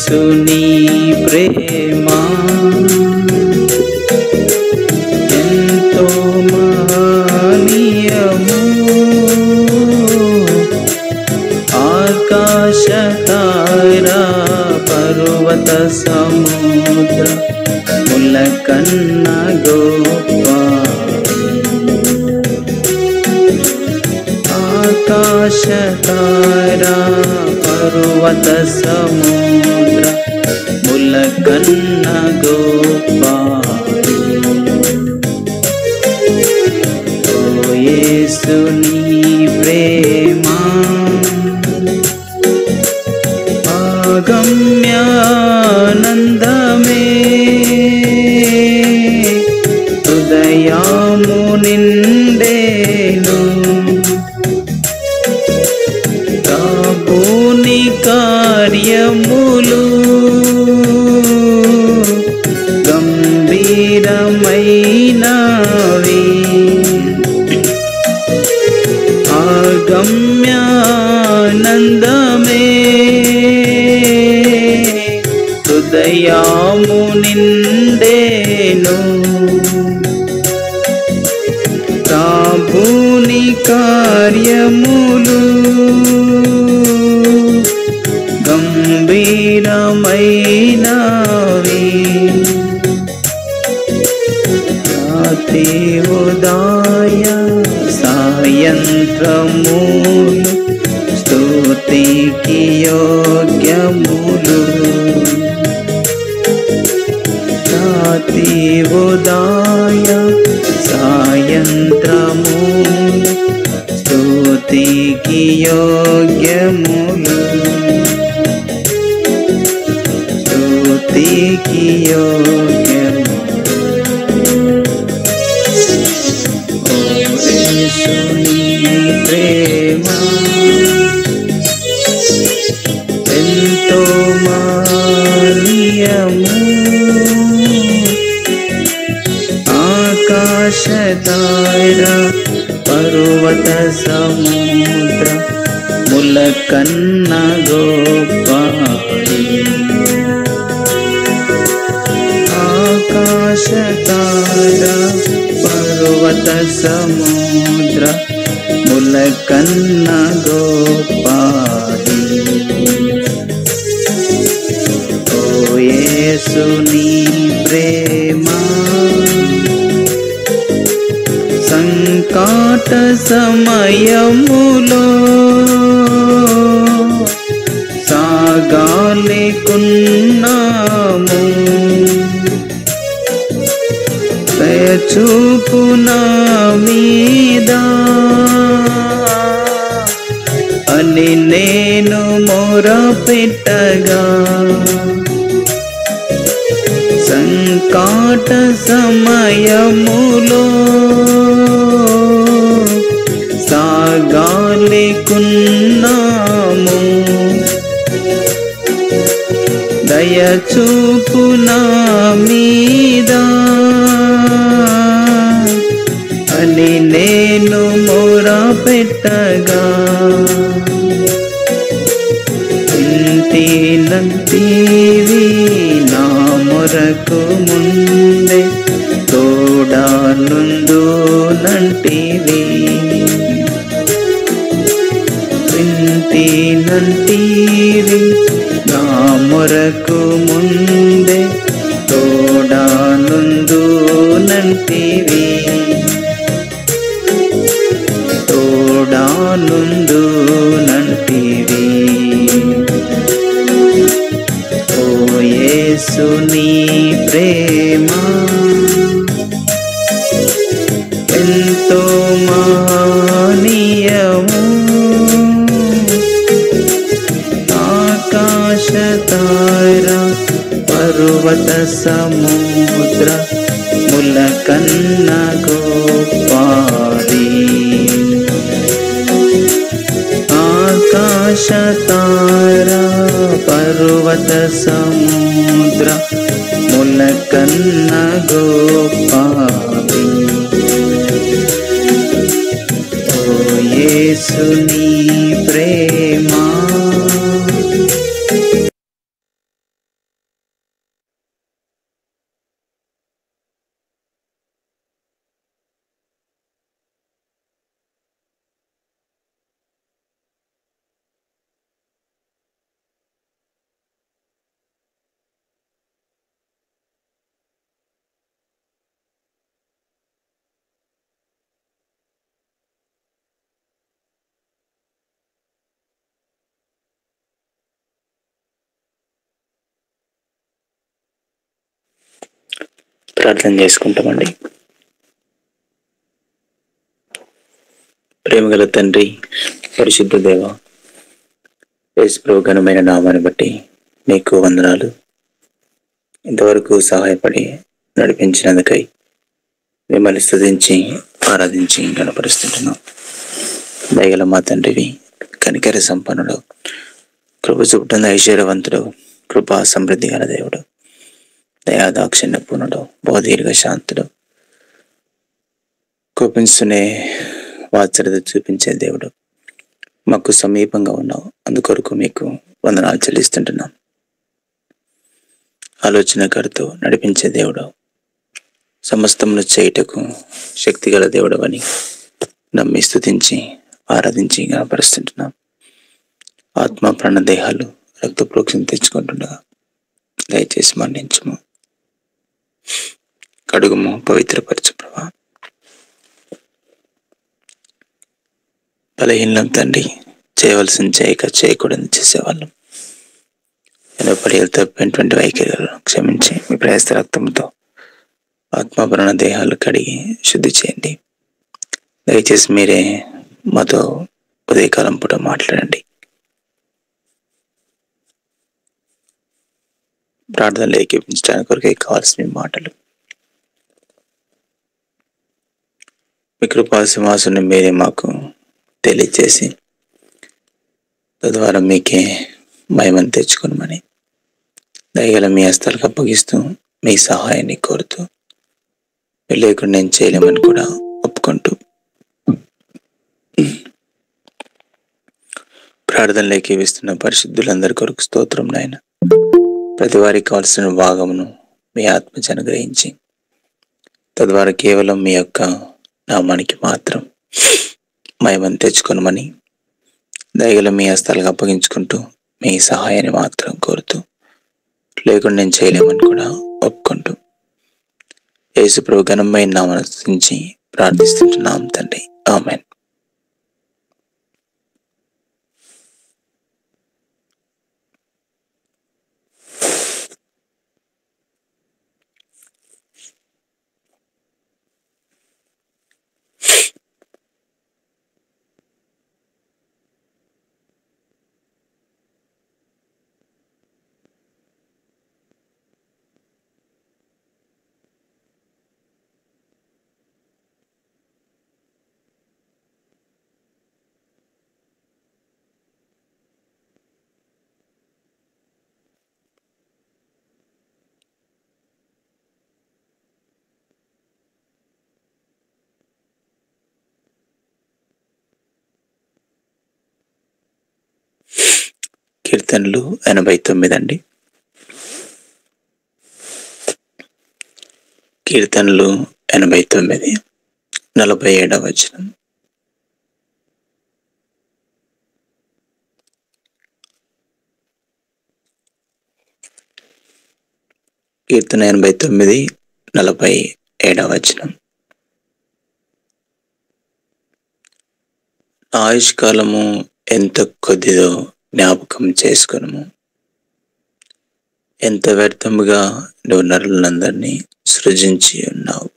యేసుని ప్రేమ ఎంతో మహనీయము ఆకాశ తారా పర్వత సముద్ర ముల కన్న గోప ఆకాశ తారా పర్వత సముద్ర ముల కన్న గోప ఓ యేసుని ప్రేమ ఆగమ్యానందమే హృదయాము నిండేను కాబోని కార్యములు గంభీరమైనవి ఆగమ్యానందమే హృదయాము నిండేను కాబూని కార్యములు గంభీరమైనవి రాతి ఉదాయ సాయంత్రములు స్తుతికి యోగ్యములు రాతి ఉదాయ సాయంత్రము స్తుతికి యోగ్యములు స్తుతికి యోగ్యము ఓ యేసుని ప్రేమ ఎంతో మాన్యము ఆకాశ తార పర్వత సముద్ర ముల కన్న గోపాలి ఆకాశ తార పర్వత సముద్ర ముల కన్న గోపాలి ఓ యేసుని ప్రేమ సంకాట సమయములో సాగాలేకున్నాము దయచూపు నా మీద అని నేను మొర పెట్టగా సంకాట సమయములో సాగాలేకున్నాము దయచూపు నా మీద అని నేను మొర పెట్టగా ఇంటినంటివి నా మొరకు ముందే తోడానుందు నంటివి ఇంటినంటివి నా మొరకు ముందే తోడానుందు నంటివి తోడానుందు నంటివి ఓ యేసుని ప్రేమ ఎంతో మహనీయము ఆకాశ తార పర్వత సముద్ర ముల కన్న గోపాలి ఆకాశ తార పర్వత సముద్ర ముల కన్న గోపాలి ఓ యేసుని ప్రేమ ప్రార్థన చేసుకుంటామండి ప్రేమగల తండ్రి పరిశుద్ధ దేవ యేసుప్రభు ఘనమైన నామాన్ని బట్టి నీకు వందనాలు ఇంతవరకు సహాయపడి నడిపించినందుకై మిమ్మల్ని స్తుతించి ఆరాధించి గణపరుస్తుంటున్నాం దయగల మా తండ్రివి కనికర సంపన్నుడు కృప చూపుతున్న ఐశ్వర్యవంతుడు కృపా సమృద్ధి గల దేవుడు దయాదాక్షిణ్య పూర్ణుడు బోధీర్ఘ శాంతుడు కోపించునే వాత్సరత చూపించే దేవుడు మాకు సమీపంగా ఉన్నావు అందుకొరకు మీకు వందనాలు చెల్లిస్తుంటున్నాం ఆలోచనకర్తో నడిపించే దేవుడు సమస్తమును చేయుటకు శక్తిగల దేవుడు అని నమ్మి స్తుతించి ఆరాధించి గనపరుస్తుంటున్నాం ఆత్మ ప్రాణ దేహాలు రక్త ప్రోక్షణ తెచ్చుకుంటుండగా దయచేసి మన్నించము కడుగుము పవిత్రపరచు ప్రభా బలహీనం తండ్రి చేయవలసిన చేయక చేయకూడదని చేసేవాళ్ళం ఎనపడి తప్పినటువంటి వైఖరులను క్షమించి మీ ప్రయాస రక్తంతో ఆత్మభరణ దేహాలు కడిగి శుద్ధి చేయండి దయచేసి మీరే మాతో ఉదయకాలం పూట మాట్లాడండి ప్రార్థనలు ఏకీపించడానికి కొరకే కావాల్సిన మీ మాటలు మీ కృపా సింహాసుని మీరే మాకు తెలియచేసి తద్వారా మీకే మహిమను తెచ్చుకోనమని దయగల మీ హస్తాలకు అప్పగిస్తూ మీ సహాయాన్ని కోరుతూ మీరు లేకుండా నేను చేయలేమని కూడా ఒప్పుకుంటూ ప్రార్థనలు ఏకీవిస్తున్న పరిశుద్ధులందరి కొరకు స్తోత్రం నాయన ప్రతి వారికి కావాల్సిన భాగమును మీ ఆత్మచ అనుగ్రహించి తద్వారా కేవలం మీ యొక్క నామానికి మాత్రం మహిమను తెచ్చుకొనమని దయగల మీ హస్తాలకు అప్పగించుకుంటూ మీ సహాయాన్ని మాత్రం కోరుతూ లేకుండా నేను చేయలేమని కూడా ఒప్పుకుంటూ యేసు ప్రభు ఘనమైన నామను స్తుతించి ప్రార్థిస్తుంటున్నాం తండ్రి ఆమెన్ కీర్తనలు ఎనభై తొమ్మిది అండి కీర్తనలు ఎనభై తొమ్మిది నలభై ఏడవ వచనం కీర్తన ఎనభై తొమ్మిది నలభై ఏడవ వచనం ఆయుష్కాలము ఎంత కొద్దిదో జ్ఞాపకం చేసుకును ఎంత వ్యర్థముగా నువ్వు నరులందరినీ సృజించి ఉన్నావు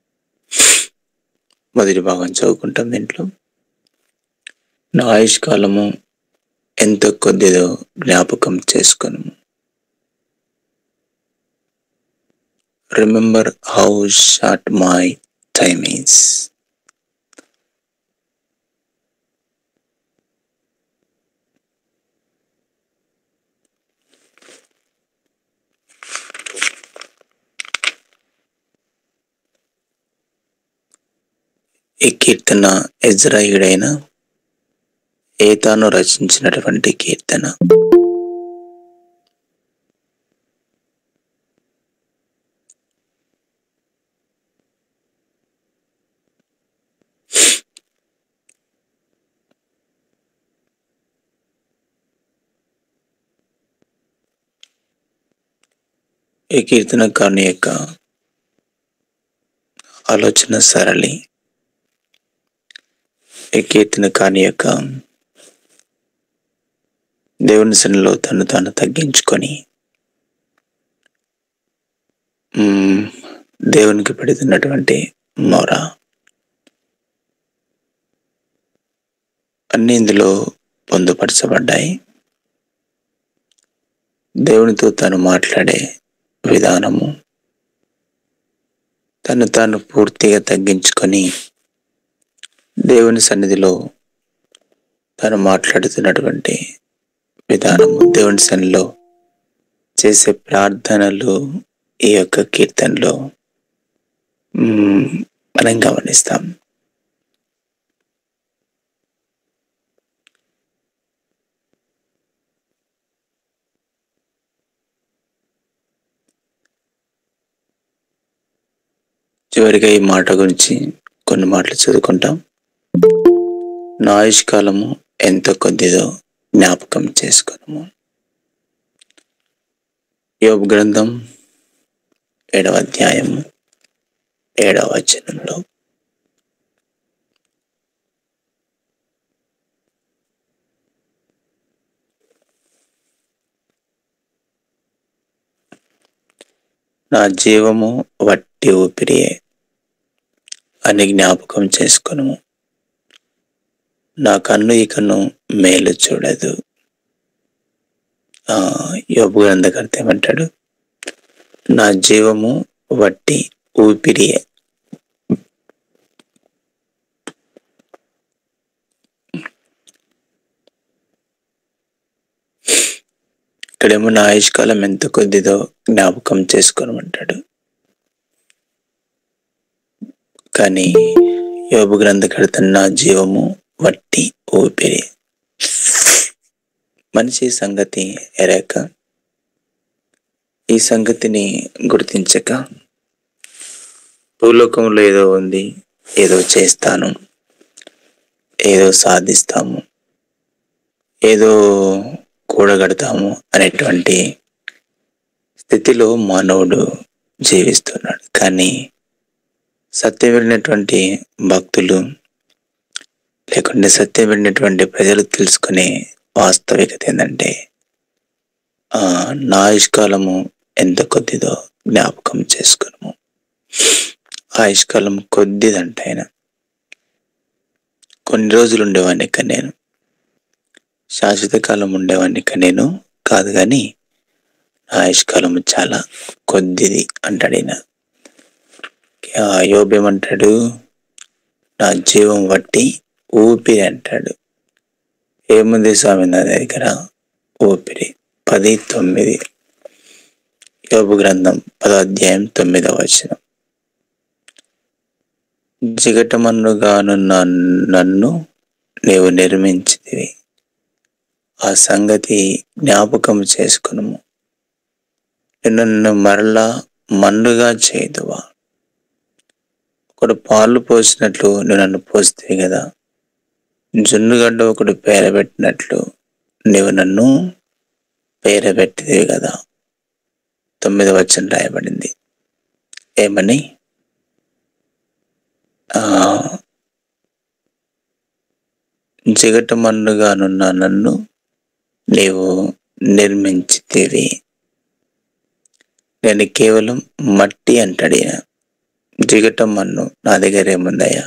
మొదటి భాగం చదువుకుంటాం దీంట్లో నా ఆయుష్కాలము ఎంత కొద్దిదో జ్ఞాపకం చేసుకును remember how short my time is ఈ కీర్తన ఇజ్రాయిడైన ఏతాను రచించినటువంటి కీర్తన ఈ కీర్తనకారుని యొక్క ఆలోచన సరళి ఈ కీర్తనకారుని యొక్క దేవుని సన్నిలో తను తాను తగ్గించుకొని మ్మ్, దేవునికి పెడుతున్నటువంటి మొర అన్ని ఇందులో పొందుపరచబడ్డాయి దేవునితో తను మాట్లాడే విధానము తను తాను పూర్తిగా తగ్గించుకొని దేవుని సన్నిధిలో తను మాట్లాడుతున్నటువంటి విధానము దేవుని సన్నిధిలో చేసే ప్రార్థనలు ఈ యొక్క కీర్తనలో మ్మ్, మనం గమనిస్తాం చివరిగా ఈ మాట గురించి కొన్ని మాటలు చదువుకుంటాం నా ఆయుష్కాలము ఎంత కొద్దిదో జ్ఞాపకం చేసుకున్నాము యోబు గ్రంథం ఏడవ అధ్యాయము ఏడవ వచనంలో నా జీవము వట్టి ఊపిరియే అని జ్ఞాపకం చేసుకును నా కన్ను ఇకను మేలు చూడదు ఆ యోబు గ్రంథకర్త ఏమంటాడు నా జీవము వట్టి ఊపిరియే ఇక్కడేమో నా ఆయుష్కాలం ఎంత కొద్దిదో జ్ఞాపకం చేసుకోనమంటాడు కానీ యోబు గ్రంథకర్త నా జీవము వట్టి ఊపిరి మనిషి సంగతి ఎరక ఈ సంగతిని గుర్తించక భూలోకంలో ఏదో ఉంది ఏదో చేస్తాను ఏదో సాధిస్తాము ఏదో కూడగడతాము అనేటువంటి స్థితిలో మానవుడు జీవిస్తున్నాడు కానీ సత్యం విడినటువంటి భక్తులు లేకుంటే సత్యం విడినటువంటి ప్రజలు తెలుసుకునే వాస్తవికత ఏంటంటే ఆ, నా ఆయుష్కాలము ఎంత కొద్దిదో జ్ఞాపకం చేసుకున్నాము ఆయుష్కాలం కొద్దిదంట ఆయన కొన్ని రోజులు ఉండేవాడిని ఇక నేను శాశ్వత కాలం ఉండేవాడిని ఇక నేను కాదు కానీ నా ఆయుష్కాలము చాలా కొద్దిది అంటాడు ఈయన ఆ యోబు ఏమంటాడు నా జీవం బట్టి ఊపిరి అంటాడు ఏముంది స్వామి నా దగ్గర ఊపిరి పది తొమ్మిది యోబు గ్రంథం పదో అధ్యాయం తొమ్మిదవ వచనం జిగటమన్నుగానున్న నన్ను నీవు నిర్మించితివి ఆ సంగతి జ్ఞాపకం చేసుకును నన్ను మరలా మన్నుగా చేదువా ఒకడు పాలు పోసినట్లు నువ్వు నన్ను పోస్తే కదా జున్నుగడ్డ ఒకడు పేరబెట్టినట్లు నీవు నన్ను పేరబెట్టిదివి కదా తొమ్మిది వచ్చిన రాయబడింది ఏమని ఆ జిగటమన్నుగానున్న నన్ను నీవు నిర్మించితివి నేను కేవలం మట్టి అంటాడు ఈయన జిగటం మన్ను నా దగ్గర ఏముందయ్యా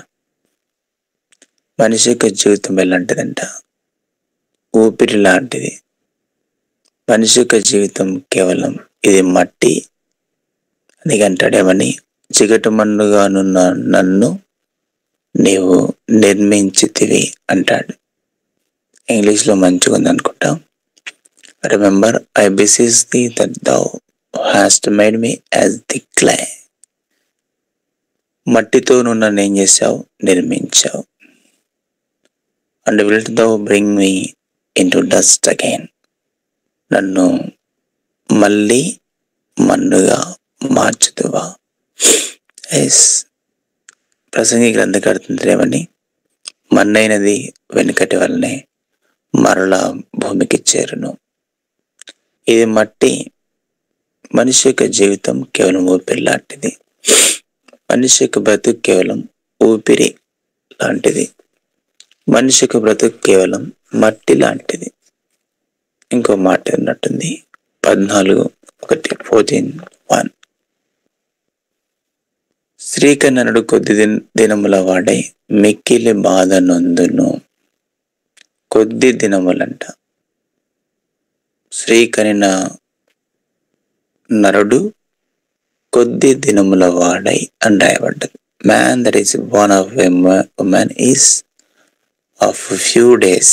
మనిషి యొక్క జీవితం ఎలాంటిదంట ఊపిరి లాంటిది మనిషి యొక్క జీవితం కేవలం ఇది మట్టి అని అంటాడేమని జిగటమన్నుగానున్న నన్ను నీవు నిర్మించితివి అంటాడు ఇంగ్లీష్లో మంచిగా ఉంది అనుకుంటా remember I beseech the that thou hast made me as the clay మట్టితో నువ్వు నన్ను ఏం చేసావు నిర్మించావు and will thou bring me into dust again నన్ను మళ్ళీ మన్నుగా మార్చుదువా ఎస్ ప్రసంగి గ్రంథకర్తేమని మన్నైనది వెనుకటి వల్లనే మరలా భూమికి చేరును ఇది మట్టి మనిషి యొక్క జీవితం కేవలం ఊపిరి లాంటిది మనిషి యొక్క బ్రతుకు కేవలం ఊపిరి లాంటిది మనిషి యొక్క బ్రతుకు కేవలం మట్టి లాంటిది ఇంకో మాట ఉన్నట్టుంది పద్నాలుగు ఒకటి ఫోర్టీన్ వన్ శ్రీకన్ననుడు కొద్ది దిన దినముల వాడై మిక్కిలి బాధ నొందును కొద్ది దినములంట శ్రీకనిన నరుడు కొద్ది దినముల వాడై అని రాయబడ్డది man that is one of women is of few days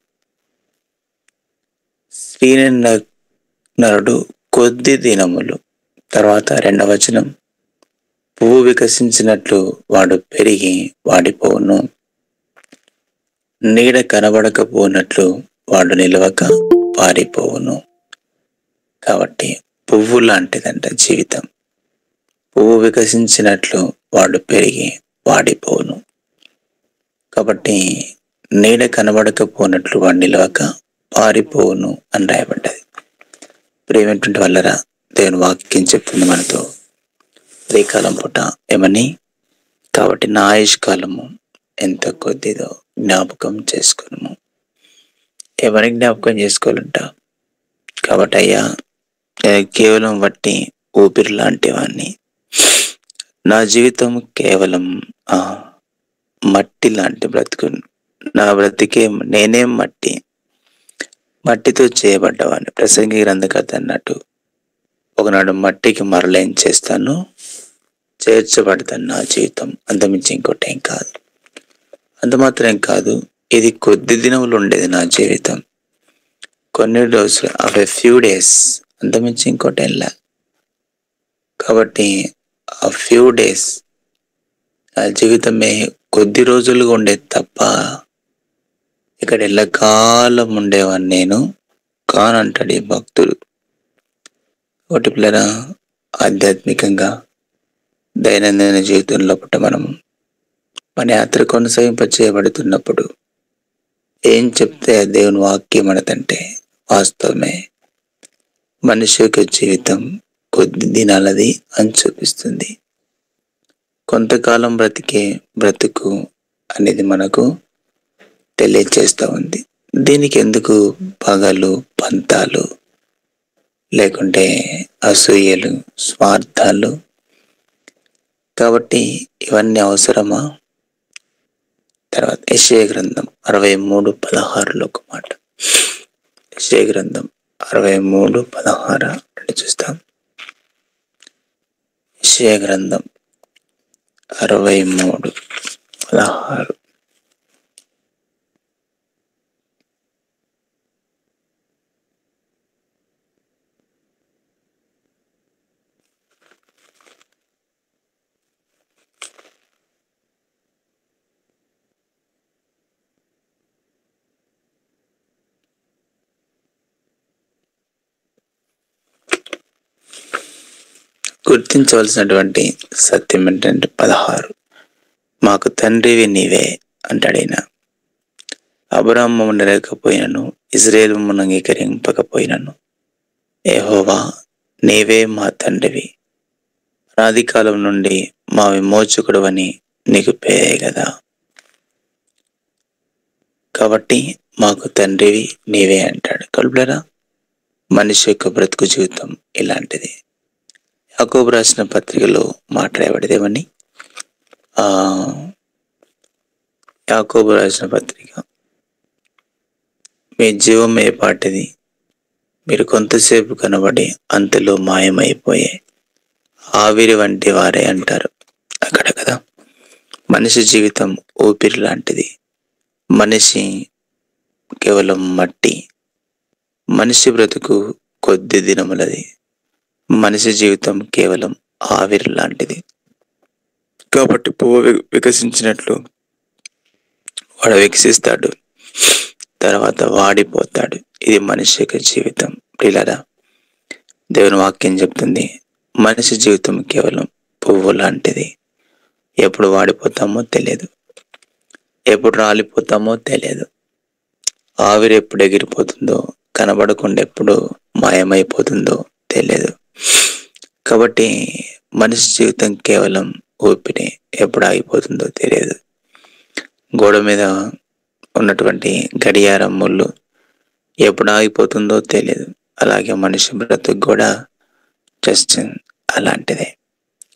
శ్రీనిన్న నరుడు కొద్ది దినములు తర్వాత రెండవ వచనం పువ్వు వికసించినట్లు వాడు పెరిగి వాడిపోవును నీడ కనబడకపోనట్లు వాడు నిలవక పారిపోవును కాబట్టి పువ్వు లాంటిదంట జీవితం పువ్వు వికసించినట్లు వాడు పెరిగి వాడిపోవును కాబట్టి నీడ కనబడకపోనట్లు వాడు నిలవక పారిపోవును అని రాయబడ్డది ప్రేమటువంటి వల్లరా దేవుని వాక్యం చెప్తుంది మనతో కాలం పూట ఏమని కాబట్టి నా ఆయుష్ కాలము ఎంత కొద్దిదో జ్ఞాపకం చేసుకును ఎవరి జ్ఞాపకం చేసుకోవాలంట కాబట్టి అయ్యా నేను కేవలం వట్టి ఊపిరి లాంటి వాడిని నా జీవితం కేవలం ఆ మట్టి లాంటి బ్రతుకు నా బ్రతికే నేనేం మట్టి మట్టితో చేయబడ్డవాడిని ప్రసంగి గ్రంథకర్త అన్నట్టు ఒకనాడు మట్టికి మరలేం చేస్తాను చేర్చబడతాను నా జీవితం అంతమించి ఇంకోటి ఏం కాదు అంత మాత్రం కాదు ఇది కొద్ది దినములు ఉండేది నా జీవితం కొన్ని రోజులు ఆఫ్ ఎ ఫ్యూ డేస్ అంతమించి ఇంకోటి ఏం లే కాబట్టి ఆ ఫ్యూ డేస్ నా జీవితమే కొద్ది రోజులుగా ఉండేది తప్ప ఇక్కడ ఎల్లకాలం ఉండేవాడిని నేను కానంటాడు ఈ భక్తుడు ఒకటి పిల్లరా ఆధ్యాత్మికంగా దైనందిన జీవితంలో పుట్ట మనం మన యాత్ర కొనసాగింప చేయబడుతున్నప్పుడు ఏం చెప్తే దేవుని వాక్యం మనదంటే వాస్తవమే మనిషి యొక్క జీవితం కొద్ది దినాలది అని చూపిస్తుంది కొంతకాలం బ్రతికే బ్రతుకు అనేది మనకు తెలియచేస్తూ ఉంది దీనికి ఎందుకు పగలు పంతాలు లేకుంటే అసూయలు స్వార్థాలు కాబట్టి ఇవన్నీ అవసరమా తర్వాత యశయ గ్రంథం అరవై మూడు పదహారులో ఒక మాట యశయ గ్రంథం అరవై మూడు పదహారు అంటే చూస్తాం యశయ గ్రంథం అరవై మూడు పదహారు గుర్తించవలసినటువంటి సత్యం ఏంటంటే పదహారు మాకు తండ్రివి నీవే అంటాడైనా అబ్రాహ్మ ఉండలేకపోయినను ఇజ్రాయేల్ అంగీకరింపకపోయినను ఏహోవా నీవే మా తండ్రివి అనాది కాలం నుండి మా విమోచకుడు అని నీకు పేరే కదా కాబట్టి మాకు తండ్రివి నీవే అంటాడు కలుపులరా మనిషి యొక్క బ్రతుకు జీవితం ఇలాంటిది యాకోబు రాసిన పత్రికలో మాట్లాడబడేదేమని ఆ యాకోబు రాసిన పత్రిక మీ జీవం ఏ పాటిది మీరు కొంతసేపు కనబడి అంతలో మాయమైపోయే ఆవిరి వంటి వారే అంటారు అక్కడ కదా మనిషి జీవితం ఊపిరి లాంటిది మనిషి కేవలం మట్టి మనిషి బ్రతుకు కొద్ది దినములది మనిషి జీవితం కేవలం ఆవిరి లాంటిది కాబట్టి పువ్వు వి- వికసించినట్లు వాడు వికసిస్తాడు తర్వాత వాడిపోతాడు ఇది మనిషి యొక్క జీవితం ప్రియులారా దేవుని వాక్యం చెప్తుంది మనిషి జీవితం కేవలం పువ్వు లాంటిది ఎప్పుడు వాడిపోతామో తెలియదు ఎప్పుడు రాలిపోతామో తెలియదు ఆవిరి ఎప్పుడు ఎగిరిపోతుందో కనబడకుండా ఎప్పుడు మాయమైపోతుందో తెలియదు కాబట్టి మనిషి జీవితం కేవలం ఊపిరి ఎప్పుడు ఆగిపోతుందో తెలియదు గోడ మీద ఉన్నటువంటి గడియారం ముళ్ళు ఎప్పుడు ఆగిపోతుందో తెలియదు అలాగే మనిషి బ్రతుకు కూడా జస్ట్ అలాంటిదే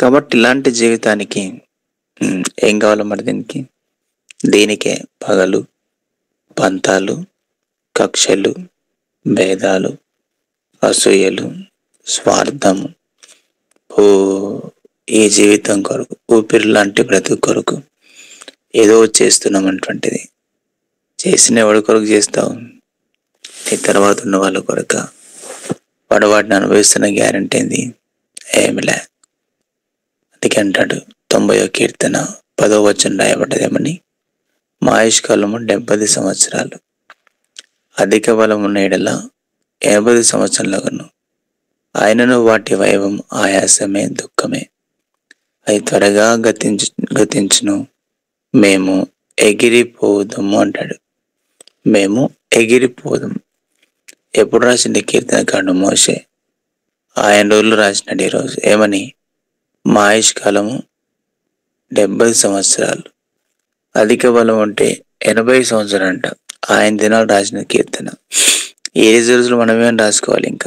కాబట్టి ఇలాంటి జీవితానికి ఉమ్, ఏం కావాలి మరి దీనికి దీనికే పగలు పంతాలు కక్షలు భేదాలు అసూయలు స్వార్థము ఓ ఈ జీవితం కొరకు ఊపిరి లాంటి బ్రతుకు కొరకు ఏదో చేస్తున్నామటువంటిది చేసిన ఎవరి కొరకు చేస్తావు నీ తర్వాత ఉన్న వాళ్ళ కొరక వాడు వాటిని అనుభవిస్తున్న గ్యారంటీ ఏంది ఏమిలే అందుకే అంటాడు తొంభయో కీర్తన పదో వచ్చం రాయబడ్డదేమని మా ఆయుష్కాలము డెబ్బది సంవత్సరాలు అధిక బలం ఉన్న ఎడల ఎనభై సంవత్సరాలను ఆయనను వాటి వైభవం ఆయాసమే దుఃఖమే అవి త్వరగా గతించు గతించును మేము ఎగిరిపోదుము అంటాడు మేము ఎగిరిపోదుము ఎప్పుడు రాసింది కీర్తనకాండ మోసే ఆయన రోజులు రాసినాడు ఈరోజు ఏమని మా ఆయుష్ కాలము డెబ్బై సంవత్సరాలు అధిక బలం ఉంటే ఎనభై సంవత్సరాలు అంట ఆయన దినాలు రాసిన కీర్తన ఏ రోజులు మనమేం రాసుకోవాలి ఇంకా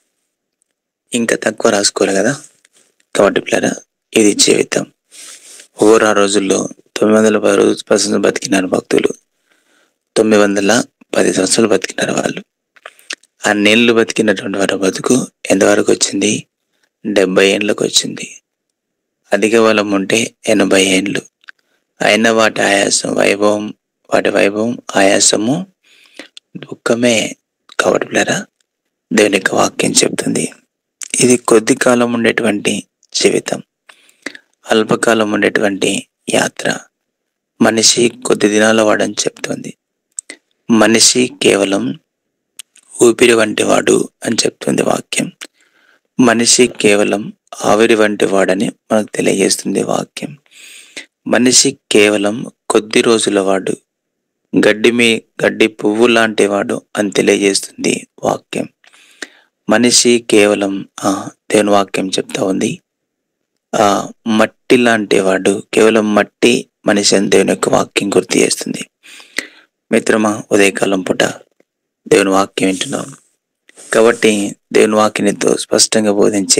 ఇంకా తక్కువ రాసుకోవాలి కదా కాబట్టి పిల్లరా ఇది జీవితం ఓవర్ ఆ రోజుల్లో తొమ్మిది వందల పది రోజులు పర్సెంట్ బతికినారు భక్తులు తొమ్మిది వందల పది సంవత్సరాలు బతికినారు వాళ్ళు ఆ నెలలు బతికినటువంటి వారి బతుకు ఎంతవరకు వచ్చింది డెబ్బై ఏండ్లకు వచ్చింది అధిక బలం ఉంటే ఎనభై ఏండ్లు అయిన వాటి ఆయాసం వైభవం వాటి వైభవం ఆయాసము దుఃఖమే కాబట్టి పిల్లరా దేవుని యొక్క వాక్యం చెప్తుంది ఇది కొద్ది కాలం ఉండేటువంటి జీవితం అల్పకాలం ఉండేటువంటి యాత్ర మనిషి కొద్ది దినాల వాడని చెప్తుంది మనిషి కేవలం ఊపిరి వంటి వాడు అని చెప్తుంది వాక్యం మనిషి కేవలం ఆవిరి వంటి వాడని మనకు తెలియజేస్తుంది వాక్యం మనిషి కేవలం కొద్ది రోజుల వాడు గడ్డి మీ గడ్డి పువ్వు లాంటి వాడు అని తెలియజేస్తుంది వాక్యం మనిషి కేవలం ఆ దేవుని వాక్యం చెప్తా ఉంది ఆ మట్టి లాంటి వాడు కేవలం మట్టి మనిషి అని దేవుని యొక్క వాక్యం గుర్తు చేస్తుంది మిత్రమా ఉదయకాలం పూట దేవుని వాక్యం వింటున్నాం కాబట్టి దేవుని వాక్యంతో స్పష్టంగా బోధించే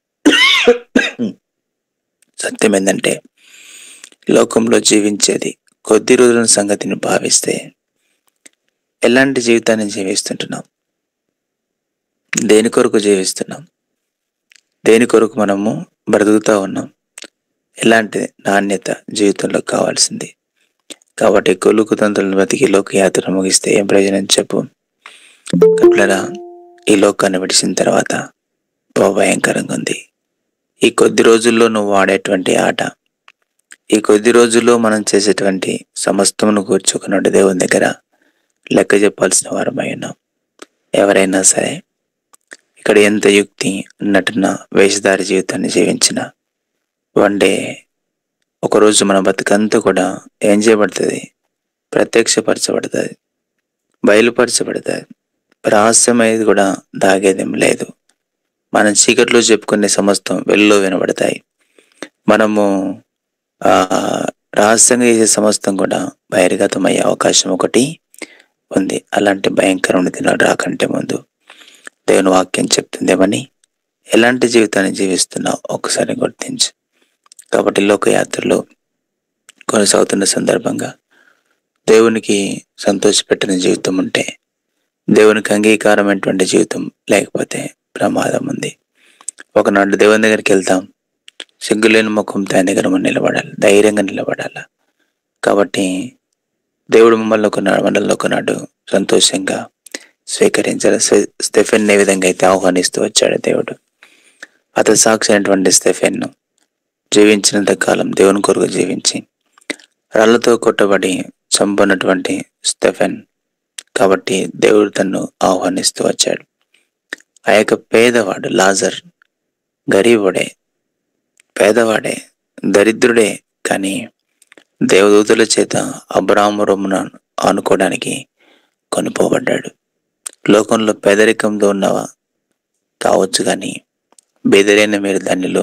సత్యం ఏంటంటే లోకంలో జీవించేది కొద్ది రోజుల సంగతిని భావిస్తే ఎలాంటి జీవితాన్ని జీవిస్తుంటున్నాం దేని కొరకు జీవిస్తున్నాం దేని కొరకు మనము బ్రతుకుతూ ఉన్నాం ఎలాంటి నాణ్యత జీవితంలో కావాల్సింది కాబట్టి కొలుకు తంత్రులను బతికి లోక యాత్ర ముగిస్తే ఏం ప్రయోజనం చెప్పు కట్లరా ఈ లోకాన్ని విడిచిన తర్వాత బహు భయంకరంగా ఉంది ఈ కొద్ది రోజుల్లో నువ్వు వాడేటువంటి ఆట ఈ కొద్ది రోజుల్లో మనం చేసేటువంటి సమస్తమును కూర్చుకున్నాడు దేవుని దగ్గర లెక్క చెప్పాల్సిన వారమై ఉన్నాం ఎవరైనా సరే ఇక్కడ ఎంత యుక్తి నటన వేషధారి జీవితాన్ని జీవించిన వన్ డే ఒకరోజు మన బతుకంతా కూడా ఏం చేయబడుతుంది ప్రత్యక్షపరచబడుతుంది బయలుపరచబడుతుంది రహస్యమైనది కూడా దాగేదేం లేదు మనం చీకట్లో చెప్పుకునే సమస్తం వెల్లో వినబడతాయి మనము ఆ రహస్యంగా చేసే సమస్తం కూడా బహిర్గతమయ్యే అవకాశం ఒకటి ఉంది అలాంటి భయంకరమైన దినాలు రాకంటే ముందు దేవుని వాక్యం చెప్తుందేమని ఎలాంటి జీవితాన్ని జీవిస్తున్నావు ఒకసారి గుర్తించు కాబట్టి లోకయాత్రలో కొనసాగుతున్న సందర్భంగా దేవునికి సంతోషపెట్టిన జీవితం ఉంటే దేవునికి అంగీకారమైనటువంటి జీవితం లేకపోతే ప్రమాదం ఉంది ఒకనాడు దేవుని దగ్గరికి వెళ్తాం సిగ్గులేని ముఖంతో ఆయన దగ్గర మనం నిలబడాలి ధైర్యంగా నిలబడాలి కాబట్టి దేవుడు మమ్మల్ని ఒకనాడు మనల్ని ఒకనాడు సంతోషంగా స్వీకరించాలి స్టె- స్టెఫెన్ ఏ విధంగా అయితే ఆహ్వానిస్తూ వచ్చాడు దేవుడు అతని సాక్షి అయినటువంటి స్టెఫెన్ను జీవించినంత కాలం దేవుని కొరకు జీవించి రాళ్లతో కొట్టబడి చంపనటువంటి స్టెఫెన్ కాబట్టి దేవుడు తన్ను ఆహ్వానిస్తూ వచ్చాడు ఆ యొక్క పేదవాడు లాజర్ గరీబుడే పేదవాడే దరిద్రుడే కానీ దేవదూతల చేత అబ్రాహ్మ రొమ్మున ఆనుకోవడానికి కొనుపోబడ్డాడు లోకంలో పేదరికంలో ఉన్నవా కావచ్చు కానీ బెదిరైన మీరు దానిలో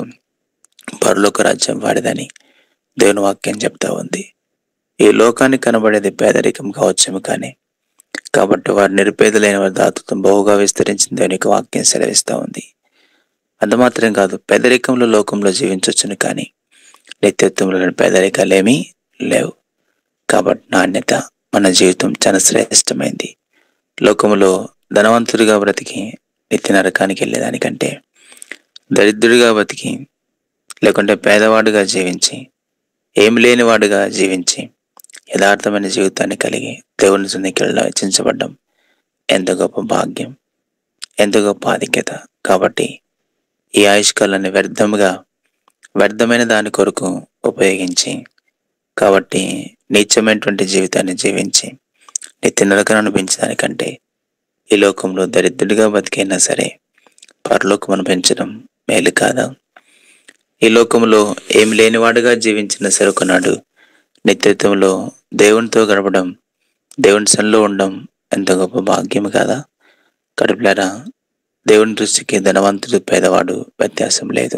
పరలోక రాజ్యం వాడిదని దేవుని వాక్యం చెప్తా ఉంది ఈ లోకానికి కనబడేది పేదరికం కావచ్చేమో కానీ కాబట్టి వారు నిరుపేదలైన వారి దాతృత్వం బహుగా విస్తరించింది దేవుని యొక్క వాక్యం సెలవిస్తూ ఉంది అంత మాత్రం కాదు పేదరికంలో లోకంలో జీవించవచ్చును కానీ నిత్యత్వంలో పేదరికాలేమీ లేవు కాబట్టి నాణ్యత మన జీవితం చాలా శ్రేష్టమైంది లోకములో ధనవంతుడిగా బ్రతికి నిత్య నరకానికి వెళ్ళేదానికంటే దరిద్రుడిగా బ్రతికి లేకుంటే పేదవాడుగా జీవించి ఏం లేనివాడుగా జీవించి యథార్థమైన జీవితాన్ని కలిగి దేవుని సన్నిధిలో వెచ్చించబడ్డం ఎంత గొప్ప భాగ్యం ఎంత గొప్ప ఆధిక్యత కాబట్టి ఈ ఆయుష్కాలాన్ని వ్యర్థముగా వ్యర్థమైన దాని కొరకు ఉపయోగించి కాబట్టి నీచమైనటువంటి జీవితాన్ని జీవించి నిత్య నరకను అనిపించడానికంటే ఈ లోకంలో దరిద్రుడిగా బతికైనా సరే పరలోకం అనిపించడం మేలు కాదా ఈ లోకంలో ఏం లేనివాడుగా జీవించిన సరుకున్నాడు నిత్యత్వంలో దేవునితో గడపడం దేవుని సన్నిలో ఉండడం ఎంత గొప్ప భాగ్యం కాదా కడుపులారా దేవుని దృష్టికి ధనవంతుడు పేదవాడు వ్యత్యాసం లేదు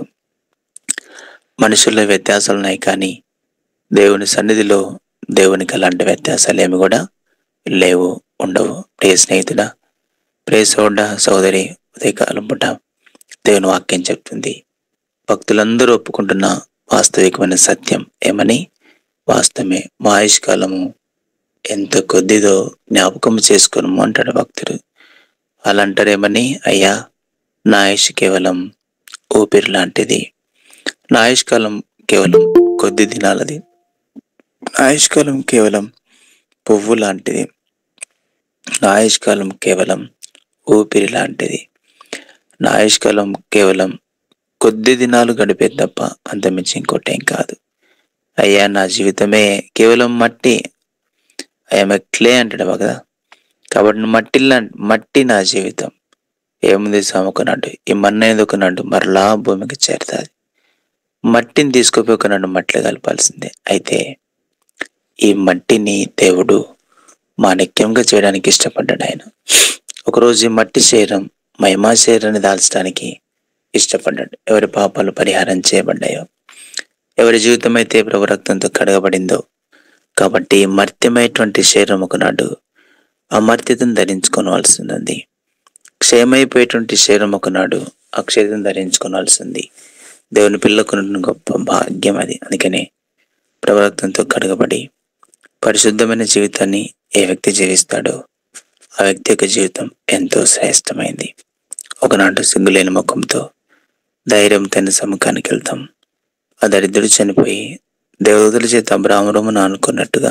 మనుషుల్లో వ్యత్యాసాలు ఉన్నాయి కానీ దేవుని సన్నిధిలో దేవునికి అలాంటి వ్యత్యాసాలు ఏమి కూడా లేవు ఉండవు ప్రియ స్నేహితుడా ప్రియ సోడ సోదరి ఉదయకాలం పుట దేవుని వాక్యం చెప్తుంది భక్తులందరూ ఒప్పుకుంటున్న వాస్తవికమైన సత్యం ఏమని వాస్తవమే మా ఆయుష్కాలము ఎంత కొద్దిదో జ్ఞాపకం చేసుకున్నాము అంటాడు భక్తుడు అలా అంటారేమని అయ్యా నా ఆయుష్ కేవలం ఊపిరి లాంటిది నా ఆయుష్కాలం కేవలం కొద్ది దినాలది నా ఆయుష్కాలం కేవలం పువ్వు లాంటిది నా ఆయుష్కాలం కేవలం ఊపిరి లాంటిది నా ఆయుష్కాలం కేవలం కొద్ది దినాలు గడిపే తప్ప అంతమించి ఇంకోటేం కాదు అయ్యా నా జీవితమే కేవలం మట్టి ఐఎమ్ క్లే అంటాడు కదా కాబట్టి మట్టి మట్టి నా జీవితం ఏముంది సాముకున్నాడు ఈ మన్న ఎందుకున్నాడు మరలా భూమికి చేరుతుంది మట్టిని తీసుకుపోయి ఒకనాడు మట్టిలో కలపాల్సిందే అయితే ఈ మట్టిని దేవుడు మాణిక్యంగా చేయడానికి ఇష్టపడ్డాడు ఆయన ఒకరోజు ఈ మట్టి శరీరం మహిమా శరీరాన్ని దాల్చడానికి ఇష్టపడ్డాడు ఎవరి పాపాలు పరిహారం చేయబడ్డాయో ఎవరి జీవితం అయితే ప్రభు రక్తంతో కడగబడిందో కాబట్టి మర్త్యమైనటువంటి శరీరం ఒకనాడు అమర్త్యతను ధరించుకోవాల్సింది క్షయమైపోయేటువంటి శరీరం ఒకనాడు అక్షయతను ధరించుకోవాల్సింది దేవుని పిల్లకు గొప్ప భాగ్యం అది అందుకనే ప్రవర్తంతో కడగబడి పరిశుద్ధమైన జీవితాన్ని ఏ వ్యక్తి జీవిస్తాడో ఆ వ్యక్తి యొక్క జీవితం ఎంతో శ్రేష్టమైంది ఒకనాడు సిగ్గులేని ముఖంతో ధైర్యం తన సముఖానికి వెళ్తాం ఆ దరిద్రుడు చనిపోయి దేవదూతల చేత అబ్రాహ్మరమును అనుకున్నట్టుగా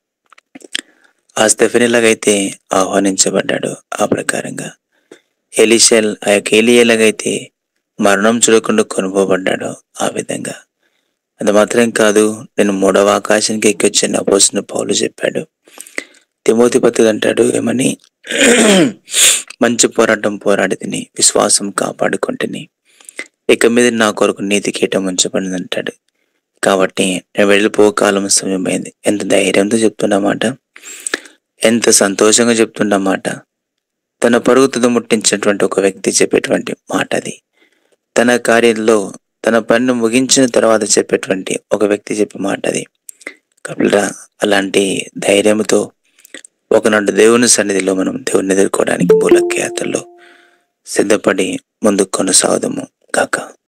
ఆ స్టెఫెనీలాగైతే ఆహ్వానించబడ్డాడు ఆ ప్రకారంగా ఎలిషల్ ఆ యొక్క ఏలియలాగైతే మరణం చూడకుండా కొనుకోబడ్డాడు ఆ విధంగా అది మాత్రం కాదు నేను మూడవ ఆకాశానికి ఎక్కొచ్చిన అపోసిన పౌలు చెప్పాడు తిమోతి పత్రిక అంటాడు ఏమని మంచి పోరాటం పోరాడి తిని విశ్వాసం కాపాడుకుంటుని ఇక మీద నా కొరకు నీతి కీటం ఉంచబడింది అంటాడు కాబట్టి నేను వెళ్ళిపో కాలం సమయమైంది ఎంత ధైర్యంతో చెప్తున్నమాట ఎంత సంతోషంగా చెప్తున్నమాట తన పరుగుతుతో ముట్టించినటువంటి ఒక వ్యక్తి చెప్పేటువంటి మాట అది తన కార్యంలో తన పనిని ముగించిన తర్వాత చెప్పేటువంటి ఒక వ్యక్తి చెప్పే మాట అది కపిలరా అలాంటి ధైర్యంతో ఒకనాడు దేవుని సన్నిధిలో మనం దేవుని ఎదుర్కోవడానికి మూలఖ్యాతల్లో సిద్ధపడి ముందుకు కొనసాగుదాము కాక